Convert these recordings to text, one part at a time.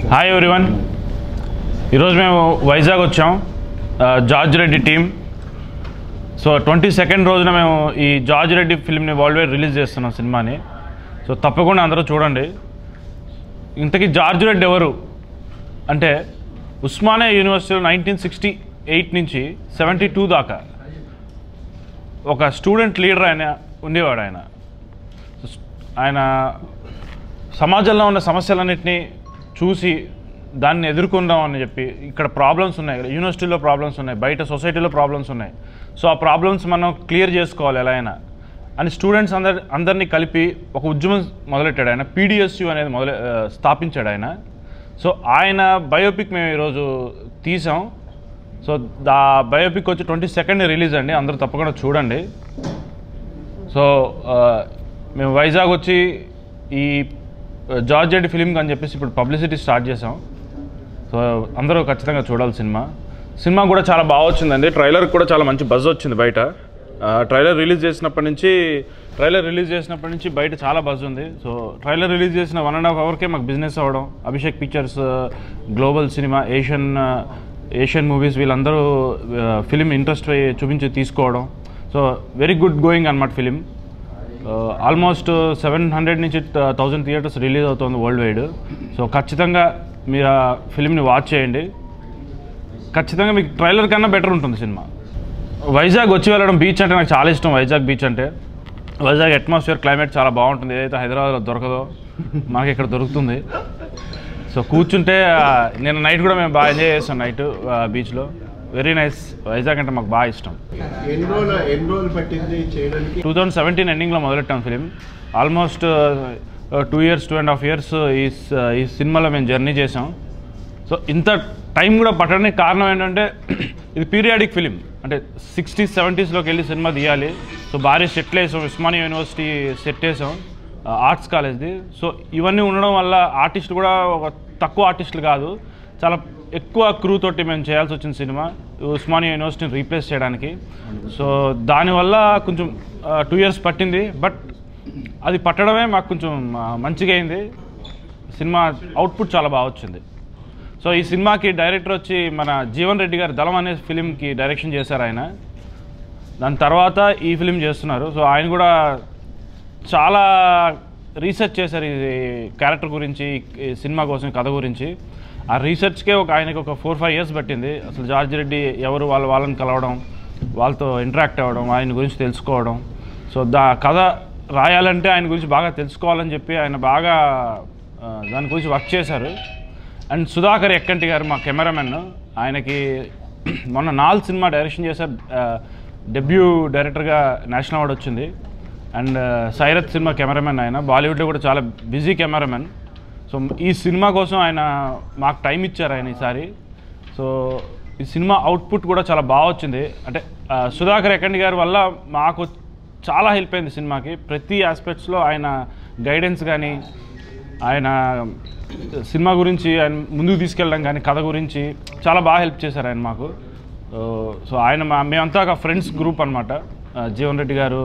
Hi everyone ఈరోజు మేము వైజాగ్ వచ్చాం ఆ, George Reddy team so twenty second రోజున మేము ఈ జార్జ్ రెడ్డి ఫిల్మ్ని వరల్డ్ వైడ్ రిలీజ్ చేస్తున్నాం సినిమాని సో తప్పకుండా అందరూ చూడండి ఇంతకీ జార్జ్ రెడ్డి ఎవరు అంటే ఉస్మానియా యూనివర్సిటీలో నైన్టీన్ సిక్స్టీ ఎయిట్ నుంచి సెవెంటీ టూ దాకా ఒక స్టూడెంట్ లీడర్ ఆయన ఉండేవాడు ఆయన ఆయన సమాజంలో ఉన్న సమస్యలన్నింటినీ చూసి దాన్ని ఎదుర్కొందాం అని చెప్పి ఇక్కడ ప్రాబ్లమ్స్ ఉన్నాయి యూనివర్సిటీలో ప్రాబ్లమ్స్ ఉన్నాయి బయట సొసైటీలో ప్రాబ్లమ్స్ ఉన్నాయి సో ఆ ప్రాబ్లమ్స్ మనం క్లియర్ చేసుకోవాలి ఎలా అయినా అని స్టూడెంట్స్ అందరి అందరినీ కలిపి ఒక ఉద్యమం మొదలెట్టాడు ఆయన పీడిఎస్యు అనేది మొదలు ఆ, స్థాపించాడు ఆయన సో ఆయన బయోపిక్ మేము ఈరోజు తీసాం సో దా బయోపిక్ వచ్చి ట్వంటీ సెకండ్ రిలీజ్ అండి అందరూ తప్పకుండా చూడండి సో ఆ, మేము వైజాగ్ వచ్చి ఈ జార్జ్ రెడ్డి ఫిలింకి అని చెప్పేసి ఇప్పుడు పబ్లిసిటీ స్టార్ట్ చేసాం సో అందరూ ఖచ్చితంగా చూడాలి సినిమా సినిమా కూడా చాలా బాగా వచ్చిందండి ట్రైలర్ కూడా చాలా మంచి బజ్ వచ్చింది బయట ఆ, ట్రైలర్ రిలీజ్ చేసినప్పటి నుంచి ట్రైలర్ రిలీజ్ చేసినప్పటి నుంచి బయట చాలా బజ్ ఉంది సో ట్రైలర్ రిలీజ్ చేసిన వన్ అండ్ హాఫ్ అవర్కే మాకు బిజినెస్ అవ్వడం Abhishek pictures global cinema Asian Asian movies వీళ్ళందరూ ఫిలిం ఇంట్రెస్ట్ చూపించి తీసుకోవడం సో వెరీ గుడ్ గోయింగ్ అనమాట ఫిలిం ఆల్మోస్ట్ సెవెన్ హండ్రెడ్ నుంచి థౌజండ్ థియేటర్స్ రిలీజ్ అవుతుంది వరల్డ్ వైడ్ సో ఖచ్చితంగా మీరు ఆ ఫిలింని వాచ్ చేయండి ఖచ్చితంగా మీకు ట్రైలర్ కన్నా బెటర్ ఉంటుంది సినిమా వైజాగ్ వచ్చి వెళ్ళడం బీచ్ అంటే నాకు చాలా ఇష్టం వైజాగ్ బీచ్ అంటే వైజాగ్ అట్మాస్ఫియర్ క్లైమేట్ చాలా బాగుంటుంది ఏదైతే హైదరాబాద్లో దొరకదో మనకి ఇక్కడ దొరుకుతుంది సో కూర్చుంటే ఆ, నేను నైట్ కూడా మేము బాగా ఎంజాయ్ చేస్తాం నైట్ బీచ్లో వెరీ నైస్ వైజాగ్ అంటే మాకు బాగా ఇష్టం ఎన్ని రోజులు ఎన్ని రోజులు పట్టింది చేయడానికి టూ థౌజండ్ సెవెంటీన్ ఎండింగ్లో మొదలెట్టాం film almost two years two and half years ఈ స- ఈ సినిమాలో మేము జర్నీ చేసాం సో ఇంత టైం కూడా పట్టడానికి కారణం ఏంటంటే ఇది పీరియాడిక్ ఫిలిం అంటే సిక్స్టీస్ సెవెంటీస్లోకి వెళ్ళి సినిమా తీయాలి సో భారీ సెట్లు వేసాం ఉస్మానియా యూనివర్సిటీ సెట్ వేసాం ఆర్ట్స్ కాలేజ్ది సో ఇవన్నీ ఉండడం వల్ల ఆర్టిస్టులు కూడా ఒక తక్కువ ఆర్టిస్టులు కాదు చాలా ఎక్కువ క్రూ తోటి మేము చేయాల్సి వచ్చిన సినిమా ఉస్మానియా యూనివర్సిటీని రీప్లేస్ చేయడానికి సో దానివల్ల కొంచెం టూ ఇయర్స్ పట్టింది బట్ అది పట్టడమే మాకు కొంచెం ఆ, మంచిగా అయింది సినిమా అవుట్పుట్ చాలా బాగా వచ్చింది సో ఈ సినిమాకి డైరెక్టర్ వచ్చి మన జీవన్ రెడ్డి గారు దళం అనే ఫిలింకి డైరెక్షన్ చేశారు ఆయన దాని తర్వాత ఈ ఫిలిం చేస్తున్నారు సో ఆయన కూడా చాలా రీసెర్చ్ చేశారు ఈ క్యారెక్టర్ గురించి ఈ సినిమా కోసం ఈ కథ గురించి ఆ రీసెర్చ్కే ఒక ఆయనకి ఒక ఫోర్ ఫైవ్ ఇయర్స్ పట్టింది అసలు జార్జ్ రెడ్డి ఎవరు వాళ్ళ వాళ్ళని కలవడం వాళ్ళతో ఇంటరాక్ట్ అవ్వడం ఆయన గురించి తెలుసుకోవడం సో దా కథ రాయాలంటే ఆయన గురించి బాగా తెలుసుకోవాలని చెప్పి ఆయన బాగా ఆ, దాని గురించి వర్క్ చేశారు అండ్ సుధాకర్ ఎక్కంటి గారు మా కెమెరామెన్ ఆయనకి మొన్న నాలుగు సినిమా డైరెక్షన్ చేశారు డెబ్యూ డైరెక్టర్గా నేషనల్ అవార్డు వచ్చింది అండ్ సైరత్ సినిమా కెమెరామెన్ ఆయన బాలీవుడ్లో కూడా చాలా బిజీ కెమెరామెన్ సో ఈ సినిమా కోసం ఆయన మాకు టైం ఇచ్చారు ఆయన ఈసారి సో ఈ సినిమా అవుట్పుట్ కూడా చాలా బాగా వచ్చింది అంటే ఆ, సుధాకర్ ఎకండి గారి వల్ల మాకు చాలా హెల్ప్ అయింది సినిమాకి ప్రతి ఆస్పెక్ట్స్లో ఆయన గైడెన్స్ కానీ ఆయన సినిమా గురించి ఆయన ముందుకు తీసుకెళ్ళడం కానీ కథ గురించి చాలా బాగా హెల్ప్ చేశారు ఆయన మాకు సో, సో ఆయన మా మేమంతా ఒక ఫ్రెండ్స్ గ్రూప్ అనమాట జీవన్ రెడ్డి గారు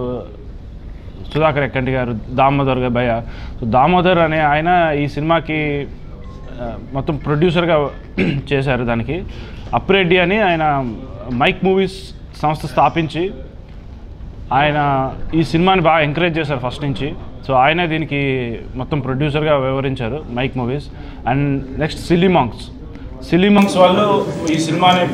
సుధాకర్ ఎక్కంటి గారు దామోదర్ గారు భయ్య సో దామోదర్ అనే ఆయన ఈ సినిమాకి ఆ, మొత్తం ప్రొడ్యూసర్గా చేశారు దానికి అప్రెడ్డి అని ఆయన మైక్ మూవీస్ సంస్థ స్థాపించి ఆయన ఈ సినిమాని బాగా ఎంకరేజ్ చేశారు ఫస్ట్ నుంచి సో ఆయనే దీనికి మొత్తం ప్రొడ్యూసర్గా వివరించారు mike movies and next silly monks silly monks వాళ్ళు ఈ సినిమాని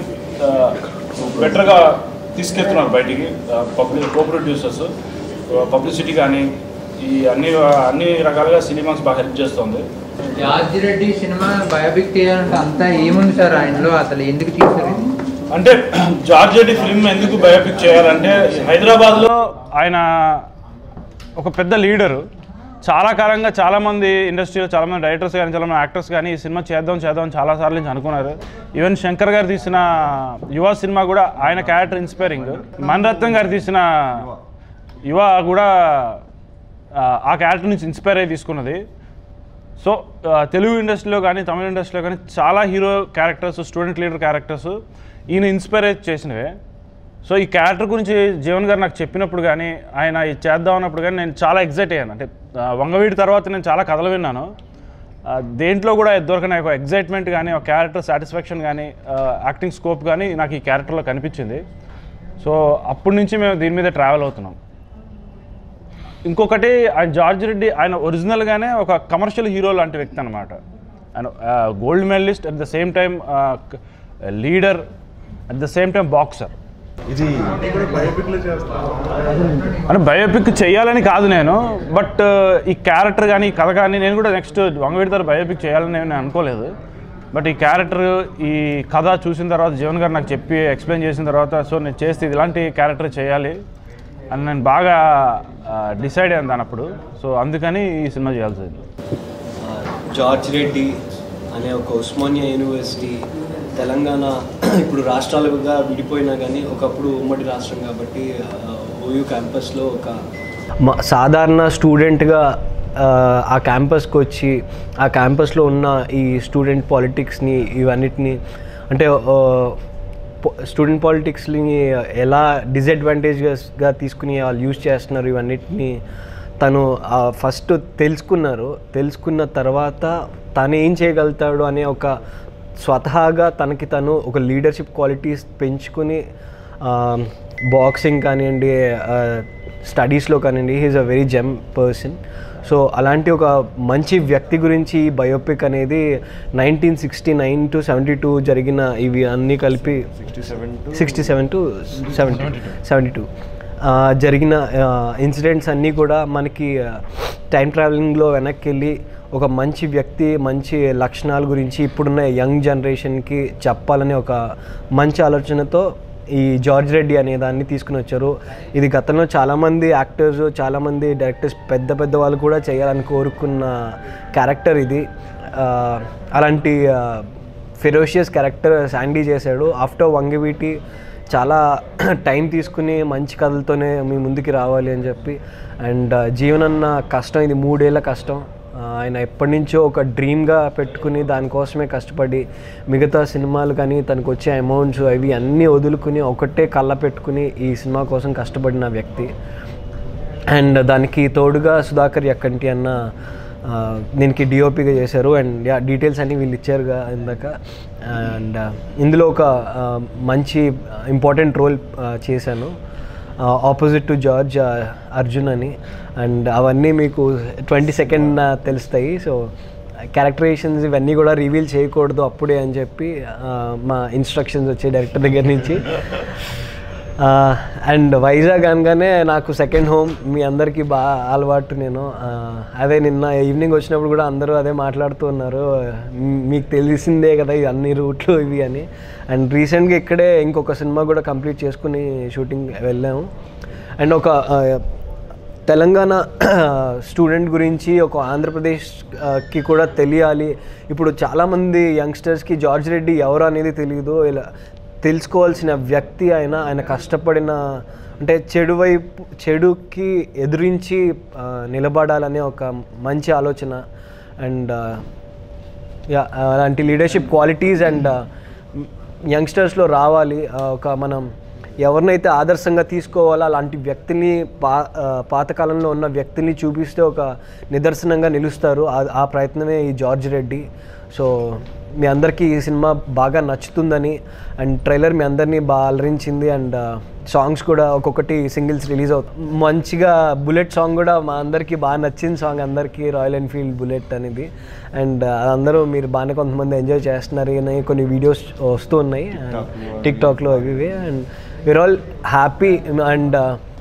బెటర్గా తీసుకెళ్తున్నారు బయటికి పబ్లిక్ కో ప్రొడ్యూసర్స్ పబ్లిసిటీ కానీ ఈ అన్ని అన్ని రకాలుగా సిల్లీ మాంక్స్ బాగా హెల్ప్ చేస్తుంది జార్జ్ రెడ్డి సినిమా బయోపిక్ తీయాలంటే అంతా ఏముంది సార్ ఆయనలో అసలు ఎందుకు తీశారు ఇది? అంటే జార్జ్ రెడ్డి ఫిల్మ్ ఎందుకు బయోపిక్ చేయాలంటే హైదరాబాద్లో ఆయన ఒక పెద్ద లీడరు చాలా కాలంగా చాలామంది ఇండస్ట్రీలో చాలామంది డైరెక్టర్స్ కానీ చాలామంది యాక్టర్స్ కానీ ఈ సినిమా చేద్దాం చేద్దాం అని చాలాసార్లు నుంచి అనుకున్నారు ఈవెన్ శంకర్ గారు తీసిన యువ సినిమా కూడా ఆయన క్యారెక్టర్ ఇన్స్పైరింగ్ మణరత్నం గారు తీసిన యువ కూడా ఆ, ఆ క్యారెక్టర్ నుంచి ఇన్స్పైర్ అయ్యి తీసుకున్నది సో ఆ, తెలుగు ఇండస్ట్రీలో కానీ తమిళ ఇండస్ట్రీలో కానీ చాలా hero characters student leader characters ఈయన ఇన్స్పైర్ చేసినవే సో ఈ క్యారెక్టర్ గురించి జీవన్ గారు నాకు చెప్పినప్పుడు కానీ ఆయన ఇది చేద్దాం అన్నప్పుడు కానీ నేను చాలా ఎగ్జైట్ అయ్యాను అంటే ఆ, వంగవీడి తర్వాత నేను చాలా కథలు విన్నాను ఆ, దేంట్లో కూడా దొరకని ఒక ఎగ్జైట్మెంట్ కానీ ఒక క్యారెక్టర్ సాటిస్ఫాక్షన్ కానీ యాక్టింగ్ స్కోప్ కానీ నాకు ఈ క్యారెక్టర్లో కనిపించింది సో అప్పటి నుంచి మేము దీని మీద ట్రావెల్ అవుతున్నాం ఇంకొకటి ఆయన జార్జ్ రెడ్డి ఆయన ఒరిజినల్గానే ఒక కమర్షియల్ హీరో లాంటి వ్యక్తి అనమాట ఆయన gold medalist at the same time leader at the same time boxer ఇది అంటే బయోపిక్ చేయాలని కాదు నేను బట్ ఈ క్యారెక్టర్ కానీ ఈ కథ కానీ నేను కూడా నెక్స్ట్ వంగవీడితారు బయోపిక్ చేయాలని నేను అనుకోలేదు బట్ ఈ క్యారెక్టర్ ఈ కథ చూసిన తర్వాత జీవన్ గారు నాకు చెప్పి ఎక్స్ప్లెయిన్ చేసిన తర్వాత సో నేను చేస్తే ఇది ఇలాంటి క్యారెక్టర్ చేయాలి అని నేను బాగా డిసైడ్ అయ్యాను దాని అప్పుడు సో అందుకని ఈ సినిమా చేయాల్సి వచ్చింది జార్జ్ రెడ్డి అనే ఒక ఉస్మానియా యూనివర్సిటీ తెలంగాణ ఇప్పుడు రాష్ట్రాలుగా విడిపోయినా కానీ ఒకప్పుడు ఉమ్మడి రాష్ట్రం కాబట్టి ఓయూ క్యాంపస్లో ఒక మ- సాధారణ స్టూడెంట్గా ఆ, ఆ క్యాంపస్కి వచ్చి ఆ క్యాంపస్లో ఉన్న ఈ స్టూడెంట్ పాలిటిక్స్ని ఇవన్నిటిని అంటే స్టూడెంట్ పాలిటిక్స్ని ఎలా డిసడ్వాంటేజ్గా తీసుకుని వాళ్ళు యూజ్ చేస్తున్నారు ఇవన్నిటిని తను ఫస్ట్ తెలుసుకున్నారు తెలుసుకున్న తర్వాత తను ఏం చేయగలుగుతాడు అనే ఒక స్వతహాగా తనకి తను ఒక లీడర్షిప్ క్వాలిటీస్ పెంచుకుని బాక్సింగ్ కానివ్వండి స్టడీస్లో కానివ్వండి he's a very gem person so అలాంటి ఒక మంచి వ్యక్తి గురించి ఈ బయోపిక్ అనేది nineteen sixty nine to seventy two జరిగిన ఇవి అన్నీ కలిపి sixty seven to seventy seventy two జరిగిన ఇన్సిడెంట్స్ అన్నీ కూడా మనకి టైం ట్రావెలింగ్లో వెనక్కి వెళ్ళి ఒక మంచి వ్యక్తి మంచి లక్షణాల గురించి ఇప్పుడున్న యంగ్ జనరేషన్కి చెప్పాలనే ఒక మంచి ఆలోచనతో ఈ జార్జ్ రెడ్డి అనే దాన్ని తీసుకుని వచ్చారు ఇది గతంలో చాలామంది యాక్టర్స్ చాలామంది డైరెక్టర్స్ పెద్ద పెద్ద వాళ్ళు కూడా చేయాలని కోరుకున్న క్యారెక్టర్ ఇది ఆ, అలాంటి ఫెరోషియస్ క్యారెక్టర్ శాండీ చేశాడు ఆఫ్టర్ వంగవీటి చాలా టైం తీసుకుని మంచి కథలతోనే మీ ముందుకి రావాలి అని చెప్పి అండ్ జీవనన్న కష్టం ఇది మూడేళ్ల కష్టం ఆ, ఆయన ఎప్పటి నుంచో ఒక డ్రీమ్గా పెట్టుకుని దానికోసమే కష్టపడి మిగతా సినిమాలు కానీ తనకు వచ్చే అమౌంట్స్ అవి అన్నీ వదులుకుని ఒకటే కళ్ళ పెట్టుకుని ఈ సినిమా కోసం కష్టపడిన వ్యక్తి అండ్ దానికి తోడుగా సుధాకర్ యక్కంటి అన్న ఆ, దీనికి డిఓపిగా చేశారు అండ్ యా డీటెయిల్స్ అన్నీ వీళ్ళు ఇచ్చారుగా ఇందాక అండ్ ఇందులో ఒక ఆ, మంచి ఇంపార్టెంట్ రోల్ చేశాను ఆపోజిట్ టు జార్జ్ అర్జున్ అని అండ్ అవన్నీ మీకు ట్వంటీ సెకండ్ తెలుస్తాయి సో క్యారెక్టరైజేషన్స్ ఇవన్నీ కూడా రివీల్ చేయకూడదు అప్పుడే అని చెప్పి ఆ, మా ఇన్స్ట్రక్షన్స్ వచ్చాయి డైరెక్టర్ దగ్గర నుంచి అండ్ వైజాగ్ అనగానే నాకు సెకండ్ హోమ్ మీ అందరికీ బాగా అలవాటు నేను ఆ, అదే నిన్న ఈవినింగ్ వచ్చినప్పుడు కూడా అందరూ అదే మాట్లాడుతూ ఉన్నారు "మీ- మీకు తెలిసిందే కదా ఈ అన్ని రూట్లు ఇవి అని అండ్ రీసెంట్గా ఇక్కడే ఇంకొక సినిమా కూడా కంప్లీట్ చేసుకుని షూటింగ్ వెళ్ళాము అండ్ ఒక ఆ, తెలంగాణ స్టూడెంట్ గురించి ఒక ఆంధ్రప్రదేశ్కి కూడా తెలియాలి ఇప్పుడు చాలామంది యంగ్స్టర్స్కి జార్జ్ రెడ్డి ఎవరు అనేది తెలియదు ఇలా తెలుసుకోవాల్సిన వ్యక్తి ఆయన ఆయన కష్టపడిన అంటే చెడు వైపు చెడుకి ఎదురించి ఆ, నిలబడాలనే ఒక మంచి ఆలోచన అండ్ యా అలాంటి లీడర్షిప్ క్వాలిటీస్ అండ్ యంగ్స్టర్స్లో రావాలి ఆ, ఒక మనం ఎవరినైతే ఆదర్శంగా తీసుకోవాలో అలాంటి వ్యక్తిని పా ఆ, పాతకాలంలో ఉన్న వ్యక్తిని చూపిస్తే ఒక నిదర్శనంగా నిలుస్తారు ఆ- ఆ ప్రయత్నమే ఈ జార్జ్ రెడ్డి సో మీ అందరికీ ఈ సినిమా బాగా నచ్చుతుందని అండ్ ట్రైలర్ మీ అందరినీ బాగా అలరించింది అండ్ సాంగ్స్ కూడా ఒక్కొక్కటి సింగిల్స్ రిలీజ్ అవుతాయి మంచిగా బుల్లెట్ సాంగ్ కూడా మా అందరికీ బాగా నచ్చింది సాంగ్ అందరికీ రాయల్ ఎన్ఫీల్డ్ బుల్లెట్ అనేది అండ్ అందరూ మీరు బాగానే కొంతమంది ఎంజాయ్ చేస్తున్నారు అని కొన్ని వీడియోస్ వస్తూ ఉన్నాయి టిక్ టాక్లో అవి ఇవి and we're all happy and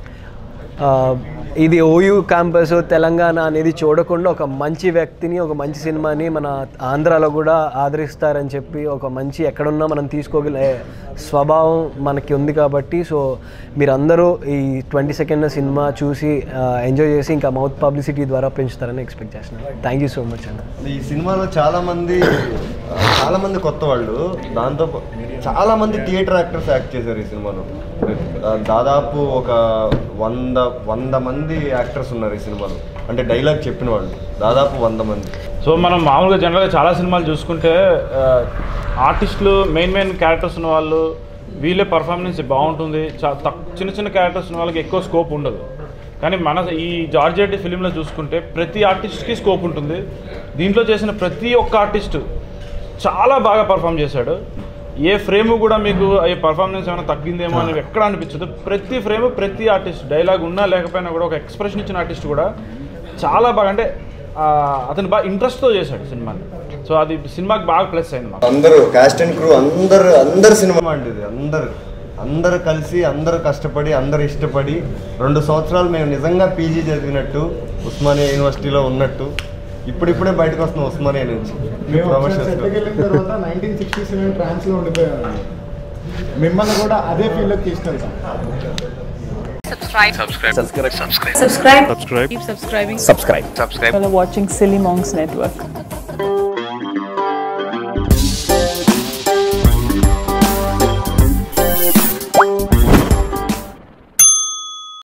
ఇది ఓయూ క్యాంపస్ తెలంగాణ అనేది చూడకుండా ఒక మంచి వ్యక్తిని ఒక మంచి సినిమాని మన ఆంధ్రాలో కూడా ఆదరిస్తారని చెప్పి ఒక మంచి ఎక్కడున్నా మనం తీసుకోగల స్వభావం మనకి ఉంది కాబట్టి సో మీరందరూ ఈ ట్వంటీ సెకండ్ సినిమా చూసి ఎంజాయ్ చేసి ఇంకా మౌత్ పబ్లిసిటీ ద్వారా పెంచుతారని ఎక్స్పెక్ట్ చేస్తున్నాను థ్యాంక్ యూ సో మచ్ అన్న ఈ సినిమాలో చాలా మంది చాలా మంది కొత్త వాళ్ళు దాంతో పా- చాలా మంది థియేటర్ యాక్టర్స్ యాక్ట్ చేశారు ఈ సినిమాలో ఆ, దాదాపు ఒక వంద వంద మంది యాక్టర్స్ ఉన్నారు ఈ సినిమాలో అంటే డైలాగ్ చెప్పిన వాళ్ళు దాదాపు వంద మంది సో మనం మామూలుగా జనరల్గా చాలా సినిమాలు చూసుకుంటే ఆర్టిస్టులు మెయిన్ మెయిన్ క్యారెక్టర్స్ ఉన్న వాళ్ళు వీళ్ళే పర్ఫార్మెన్స్ బాగుంటుంది చా తక్- చిన్న చిన్న క్యారెక్టర్స్ ఉన్న వాళ్ళకి ఎక్కువ స్కోప్ ఉండదు కానీ మన ఈ జార్జ్ రెడ్డి ఫిలింలో చూసుకుంటే ప్రతి ఆర్టిస్ట్కి స్కోప్ ఉంటుంది దీంట్లో చేసిన ప్రతి ఒక్క ఆర్టిస్ట్ చాలా బాగా పర్ఫామ్ చేశాడు ఏ ఫ్రేమ్ కూడా మీకు ఈ పర్ఫార్మెన్స్ ఏమైనా తగ్గిందేమో అని ఎక్కడ అనిపించదు ప్రతి ఫ్రేమ్ ప్రతి ఆర్టిస్ట్ డైలాగ్ ఉన్నా లేకపోయినా కూడా ఒక ఎక్స్ప్రెషన్ ఇచ్చిన ఆర్టిస్ట్ కూడా చాలా బాగా అంటే ఆ, అతను బాగా ఇంట్రెస్ట్తో చేశాడు సినిమాని సో అది సినిమాకి బాగా ప్లస్ అయింది మాకు అందరూ కాస్ట్ అండ్ క్రూ అందరు అందరు సినిమా అంటే ఇది అందరు అందరు కలిసి అందరు కష్టపడి అందరు ఇష్టపడి రెండు సంవత్సరాలు మేము నిజంగా పీజీ చదివినట్టు ఉస్మానియా యూనివర్సిటీలో ఉన్నట్టు ఇప్పుడిప్పుడే బయటకు వస్తున్నాం ఉస్మానియా నుంచి మేము ఒకసారి ప్రమోషన్స్ సెట్కి వెళ్ళిన తర్వాత నైన్టీన్ సిక్స్టీ సెవెన్ ట్రాన్స్లో ఉండిపోయాము మిమ్మల్ని కూడా అదే ఫీల్డ్లోకి తీసుకెళ్తాం subscribe subscribe subscribe keep subscribing subscribe while watching silly monks network